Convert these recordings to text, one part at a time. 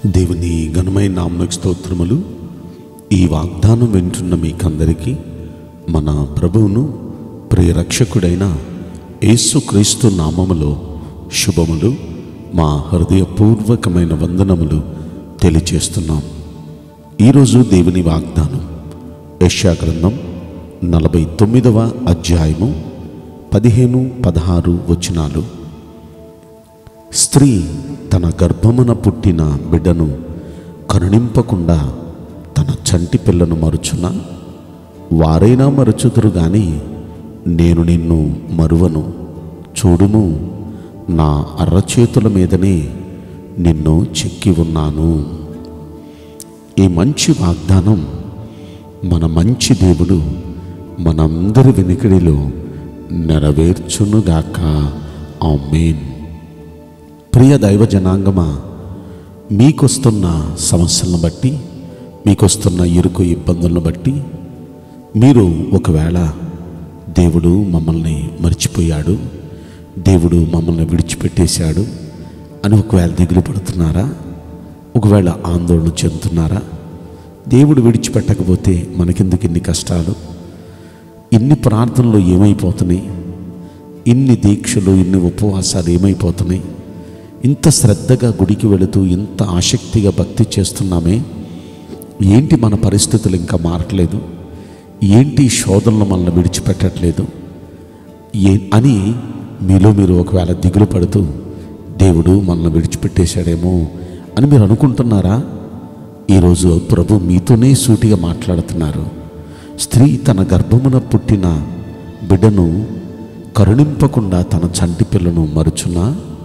దేవుని ఘనమైన నామకు స్తోత్రములు ఈ వాగ్దానం వింటున్న మీకందరికీ మన ప్రభువును ప్రియరక్షకుడైన యేసుక్రీస్తు నామములో శుభములు మా హృదయపూర్వకమైన వందనములు తెలియచేస్తున్నాం ఈరోజు దేవుని వాగ్దానం యెషయా గ్రంథం నలభై తొమ్మిదవ అధ్యాయము పదిహేను పదహారు వచనాలు స్త్రీ తన గర్భమున పుట్టిన బిడ్డను కరుణింపకుండా తన చంటి పిల్లను మరుచున వారైనా మరుచుదురు గాని నేను నిన్ను మరువను చూడుము నా అర్రచేతుల మీదనే నిన్ను చెక్కి ఉన్నాను ఈ మంచి వాగ్దానం మన మంచి దేవుడు మనందరి వెనుకడిలో నెరవేర్చునుగాక ఆమేన్ ప్రియ దైవ జనాంగమా మీకొస్తున్న సమస్యలను బట్టి మీకొస్తున్న ఇరుకు ఇబ్బందులను బట్టి మీరు ఒకవేళ దేవుడు మమ్మల్ని మర్చిపోయాడు దేవుడు మమ్మల్ని విడిచిపెట్టేశాడు అని ఒకవేళ దిగులు పడుతున్నారా ఒకవేళ ఆందోళన చెందుతున్నారా దేవుడు విడిచిపెట్టకపోతే మనకెందుకు ఇన్ని కష్టాలు ఇన్ని ప్రార్థనలు ఏమైపోతున్నాయి ఇన్ని దీక్షలు ఇన్ని ఉపవాసాలు ఏమైపోతున్నాయి ఇంత శ్రద్ధగా గుడికి వెళుతూ ఇంత ఆసక్తిగా భక్తి చేస్తున్నామే ఏంటి మన పరిస్థితులు ఇంకా మారట్లేదు ఏంటి ఈ శోధనలు మనల్ని విడిచిపెట్టట్లేదు ఏ అని మీలో మీరు ఒకవేళ దిగులు పడుతూ దేవుడు మనల్ని విడిచిపెట్టేశాడేమో అని మీరు అనుకుంటున్నారా ఈరోజు ప్రభు మీతోనే సూటిగా మాట్లాడుతున్నారు స్త్రీ తన గర్భమున పుట్టిన బిడ్డను కరుణింపకుండా తన చంటి పిల్లను మరుచునా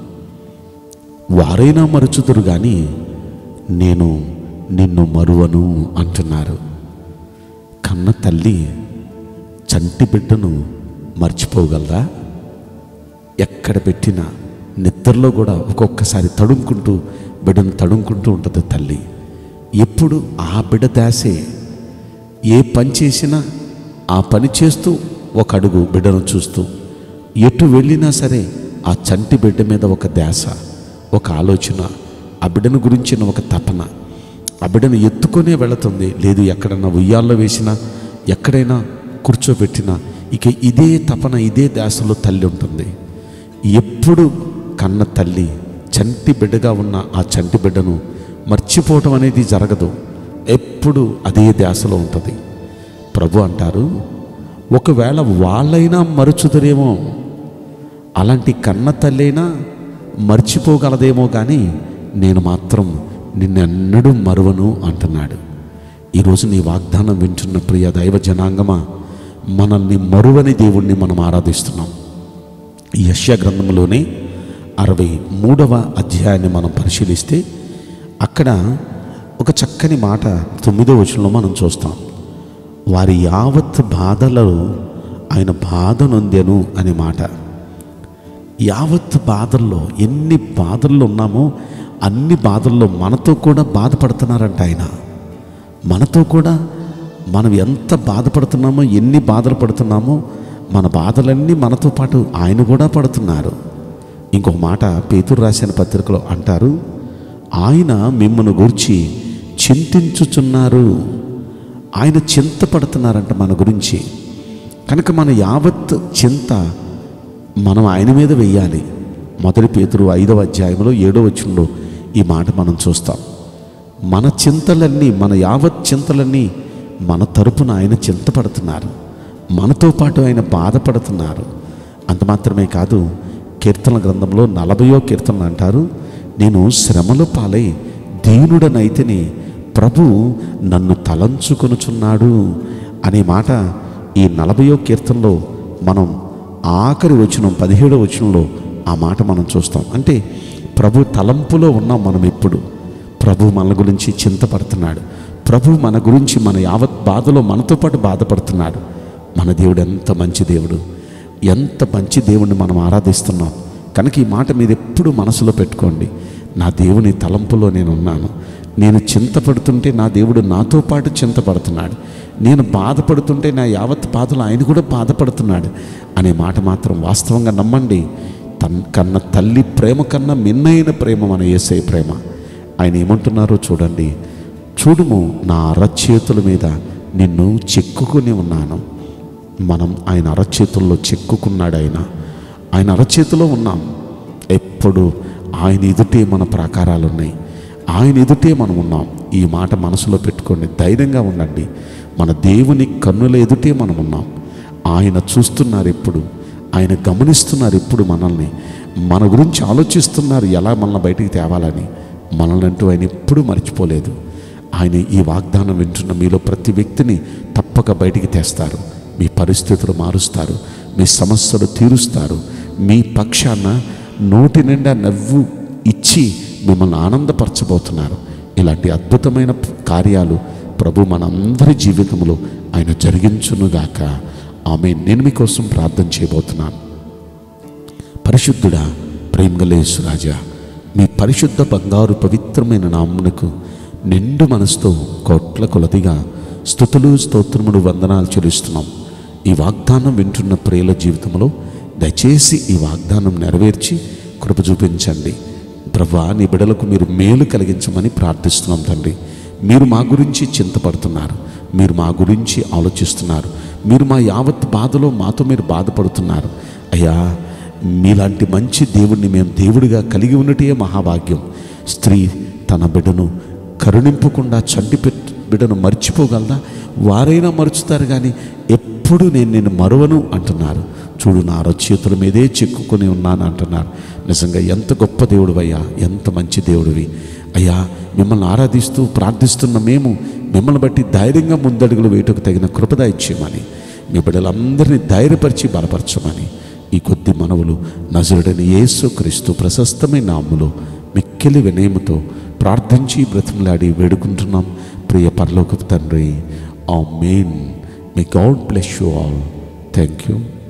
వారైనా మరుచుదురు కానీ నేను నిన్ను మరువను అంటున్నారు కన్న తల్లి చంటి బిడ్డను మర్చిపోగలరా ఎక్కడ పెట్టినా నిద్రలో కూడా ఒక్కొక్కసారి తడుముకుంటూ బిడ్డను తడుముకుంటూ ఉంటుంది తల్లి ఎప్పుడు ఆ బిడ్డ దాసే ఏ పని చేసినా ఆ పని చేస్తూ ఒక అడుగు బిడ్డను చూస్తూ ఎటు వెళ్ళినా సరే ఆ చంటి బిడ్డ మీద ఒక ధ్యాస ఒక ఆలోచన ఆ బిడ్డను గురించిన ఒక తపన ఆ బిడ్డను ఎత్తుకొనే వెళుతుంది లేదు ఎక్కడన్నా ఉయ్యాల్లో వేసినా ఎక్కడైనా కూర్చోబెట్టినా ఇక ఇదే తపన ఇదే ధ్యాసలో తల్లి ఉంటుంది ఎప్పుడు కన్న తల్లి చంటి బిడ్డగా ఉన్న ఆ చంటి బిడ్డను మర్చిపోవటం అనేది జరగదు ఎప్పుడు అదే ధ్యాసలో ఉంటుంది ప్రభు అంటారు ఒకవేళ వాళ్ళైనా మరుచుదరేమో అలాంటి కన్న తల్లైనా మర్చిపోగలదేమో కానీ నేను మాత్రం నిన్నెన్నడూ మరువను అంటున్నాడు ఈరోజు నీ వాగ్దానం వింటున్న ప్రియ దైవ జనాంగమా మనల్ని మరువని దేవుణ్ణి మనం ఆరాధిస్తున్నాం ఈ యశ్యా గ్రంథంలోనే అరవై మూడవ అధ్యాయాన్ని మనం పరిశీలిస్తే అక్కడ ఒక చక్కని మాట తొమ్మిదో వచనంలో మనం చూస్తాం వారి యావత్ బాధలో ఆయన బాధ నొందెను అనే మాట యావత్ బాధల్లో ఎన్ని బాధల్లో ఉన్నామో అన్ని బాధల్లో మనతో కూడా బాధపడుతున్నారంట ఆయన మనతో కూడా మనం ఎంత బాధపడుతున్నామో ఎన్ని బాధలు పడుతున్నామో మన బాధలన్నీ మనతో పాటు ఆయన కూడా పడుతున్నారు ఇంకొక మాట పేతురు రాసిన పత్రికలో అంటారు ఆయన మిమ్మల్ని గురించి చింతించుచున్నారు ఆయన చింతపడుతున్నారంట మన గురించి కనుక మన యావత్ చింత మనం ఆయన మీద వెయ్యాలి మొదటి పేతురు ఐదవ అధ్యాయంలో ఏడో వచనంలో ఈ మాట మనం చూస్తాం మన చింతలన్నీ మన యావత్ చింతలన్నీ మన తరపున ఆయన చింతపడుతున్నారు మనతో పాటు ఆయన బాధపడుతున్నారు అంత మాత్రమే కాదు కీర్తన గ్రంథంలో నలభయో కీర్తనలు అంటారు నేను శ్రమలో పాలై దీనుడనైతిని ప్రభు నన్ను తలంచుకొనుచున్నాడు అనే మాట ఈ నలభయో కీర్తనలో మనం ఆఖరి వచనం పదిహేడో వచనంలో ఆ మాట మనం చూస్తాం అంటే ప్రభు తలంపులో ఉన్నాం మనం ఇప్పుడు ప్రభు మన గురించి చింతపడుతున్నాడు ప్రభు మన గురించి మన యావత్ బాధలో మనతో పాటు బాధపడుతున్నాడు మన దేవుడు ఎంత మంచి దేవుడు ఎంత మంచి దేవుణ్ణి మనం ఆరాధిస్తున్నాం కనుక ఈ మాట మీరు ఎప్పుడు మనసులో పెట్టుకోండి నా దేవుని తలంపులో నేను ఉన్నాను నేను చింతపడుతుంటే నా దేవుడు నాతో పాటు చింతపడుతున్నాడు నేను బాధపడుతుంటే నా యావత్ బాధలు ఆయన కూడా బాధపడుతున్నాడు అనే మాట మాత్రం వాస్తవంగా నమ్మండి తన్ కన్న తల్లి ప్రేమ కన్నా మిన్నైన ప్రేమ మన ఏసై ప్రేమ ఆయన ఏమంటున్నారో చూడండి చూడుము నా అరచేతుల మీద నిన్ను చెక్కుకొని ఉన్నాను మనం ఆయన అరచేతుల్లో చెక్కుకున్నాడు ఆయన ఆయన అరచేతిలో ఉన్నాం ఎప్పుడు ఆయన ఎదుటే మన ప్రాకారాలు ఉన్నాయి ఆయన ఎదుటే మనం ఉన్నాం ఈ మాట మనసులో పెట్టుకోండి ధైర్యంగా ఉండండి మన దేవుని కన్నుల ఎదుటే మనం ఉన్నాం ఆయన చూస్తున్నారు ఎప్పుడు ఆయన గమనిస్తున్నారు ఎప్పుడు మనల్ని మన గురించి ఆలోచిస్తున్నారు ఎలా మనల్ని బయటికి తేవాలని మనల్ని అంటూ ఆయన ఎప్పుడూ మర్చిపోలేదు ఆయన ఈ వాగ్దానం వింటున్న మీలో ప్రతి వ్యక్తిని తప్పక బయటికి తెస్తారు మీ పరిస్థితులు మారుస్తారు మీ సమస్యలు తీరుస్తారు మీ పక్షాన నోటి నిండా నవ్వు ఇచ్చి మిమ్మల్ని ఆనందపరచబోతున్నారు ఇలాంటి అద్భుతమైన కార్యాలు ప్రభు మనందరి జీవితంలో ఆయన జరిగించునుగాక ఆమె నేను మీకోసం ప్రార్థన చేయబోతున్నాను పరిశుద్ధుడా ప్రేమగలేసు రాజా మీ పరిశుద్ధ బంగారు పవిత్రమైన నామునకు నిండు మనసుతో కోట్ల కొలదిగా స్థుతులు స్తోత్రములు వందనాలు చెల్లిస్తున్నాం ఈ వాగ్దానం వింటున్న ప్రియుల జీవితంలో దయచేసి ఈ వాగ్దానం నెరవేర్చి కృప చూపించండి ప్రభా నీ బిడలకు మీరు మేలు కలిగించమని ప్రార్థిస్తున్నాం తండ్రి మీరు మా గురించి చింతపడుతున్నారు మీరు మా గురించి ఆలోచిస్తున్నారు మీరు మా యావత్ బాధలో మాతో మీరు బాధపడుతున్నారు అయ్యా మీలాంటి మంచి దేవుణ్ణి మేము దేవుడిగా కలిగి ఉన్నటే మహాభాగ్యం స్త్రీ తన బిడ్డను కరుణింపకుండా చంటి పెట్ బిడ్డను మర్చిపోగలదా వారైనా మరుచుతారు కానీ ఎప్పుడు నేను నిన్ను మరువను అంటున్నారు చూడు నా అరచేతుల మీదే చిక్కుకొని ఉన్నాను అంటున్నారు నిజంగా ఎంత గొప్ప దేవుడు అయ్యా ఎంత మంచి దేవుడివి అయ్యా మిమ్మల్ని ఆరాధిస్తూ ప్రార్థిస్తున్న మేము మిమ్మల్ని బట్టి ధైర్యంగా ముందడుగులు వేయటకు తగిన కృపద ఇచ్చేయమని మీ బిడ్డలందరినీ ధైర్యపరిచి బలపరచమని ఈ కొద్ది మనవులు నజరుడని యేసు క్రీస్తు ప్రశస్తమైన నాములో మిక్కిలి వినయముతో ప్రార్థించి బ్రతిమలాడి వేడుకుంటున్నాం ప్రియ పరలోకపు తండ్రి amen may God bless you all thank you